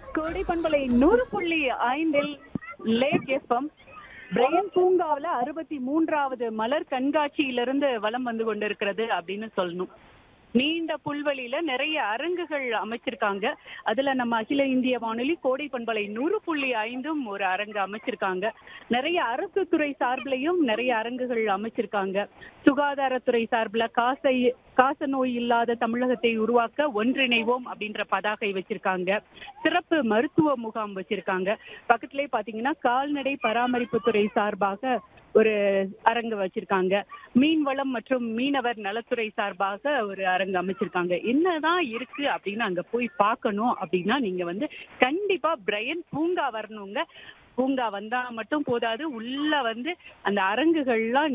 கோடை பண்பலை நூறு புள்ளி ஐந்தில் லேக் எஃப்எம் பிரையன் பூங்காவில் அறுபத்தி மூன்றாவது மலர் கண்காட்சியிலிருந்து வலம் வந்து கொண்டிருக்கிறது அப்படின்னு சொல்லணும் நீண்ட புல்வெளியில நிறைய அரங்குகள் அமைச்சிருக்காங்க அதுல நம்ம அகில இந்திய வானொலி கோடை பண்பலை நூறு புள்ளி ஐந்தும் ஒரு அரங்கு அமைச்சிருக்காங்க நிறைய அரசு துறை சார்பிலையும் நிறைய அரங்குகள் அமைச்சிருக்காங்க சுகாதாரத்துறை சார்பில் காசை காச நோய் இல்லாத தமிழகத்தை உருவாக்க ஒன்றிணைவோம் அப்படின்ற பதாகை வச்சிருக்காங்க சிறப்பு மருத்துவ முகாம் வச்சிருக்காங்க பக்கத்திலே பாத்தீங்கன்னா கால்நடை பராமரிப்புத்துறை சார்பாக ஒரு அரங்கு வச்சிருக்காங்க மீன் வளம் மற்றும் மீனவர் நலத்துறை சார்பாக ஒரு அரங்கு அமைச்சிருக்காங்க என்னதான் இருக்கு அப்படின்னு அங்க போய் பார்க்கணும் அப்படின்னா நீங்க வந்து கண்டிப்பா பிரையன் பூங்கா வரணுங்க பூங்கா வந்தா மட்டும் போதாது உள்ள வந்து அந்த அரங்குகள்லாம்